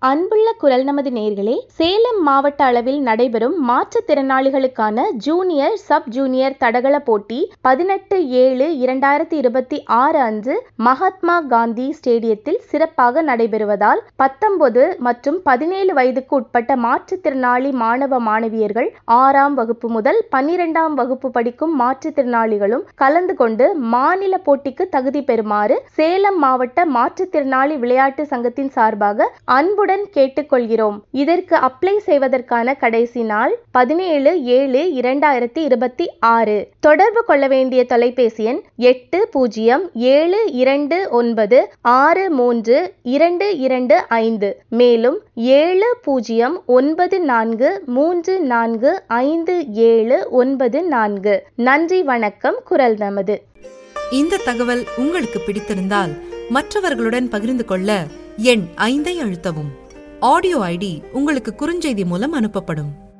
அன்புள்ள குரல் நமது நேர்களே சேலம் மாவட்ட அளவில் நடைபெறும் மாற்றுத்திறனாளிகளுக்கான ஜூனியர் சப் ஜூனியர் தடகள போட்டி பதினெட்டு ஏழு இரண்டாயிரத்தி இருபத்தி ஆறு அன்று மகாத்மா காந்தி ஸ்டேடியத்தில் சிறப்பாக நடைபெறுவதால் பத்தொன்பது மற்றும் பதினேழு வயதுக்கு உட்பட்ட மாற்றுத்திறனாளி மாணவ மாணவியர்கள் ஆறாம் வகுப்பு முதல் பன்னிரெண்டாம் வகுப்பு படிக்கும் மாற்றுத்திறனாளிகளும் கலந்து கொண்டு மாநில போட்டிக்கு தகுதி பெறுமாறு சேலம் மாவட்ட மாற்றுத்திறனாளி விளையாட்டு சங்கத்தின் சார்பாக அன்புடன் கேட்டுக்கொள்கிறோம் இதற்கு அப்ளை செய்வதற்கான கடைசி நாள் பதினேழு ஏழு இரண்டாயிரத்தி இருபத்தி ஆறு தொடர்பு கொள்ள வேண்டிய தொலைபேசி எண் எட்டு பூஜ்ஜியம் ஏழு இரண்டு ஒன்பது ஆறு மூன்று இரண்டு இரண்டு ஐந்து மேலும் ஏழு பூஜ்ஜியம் ஒன்பது நான்கு மூன்று நான்கு ஐந்து ஏழு ஒன்பது நான்கு நன்றி வணக்கம் குரல் நமது இந்த தகவல் உங்களுக்கு பிடித்திருந்தால் மற்றவர்களுடன் பகிர்ந்து கொள்ள எண் ஐந்தை அழுத்தவும் ஆடியோ ஐடி உங்களுக்கு குறுஞ்செய்தி மூலம் அனுப்பப்படும்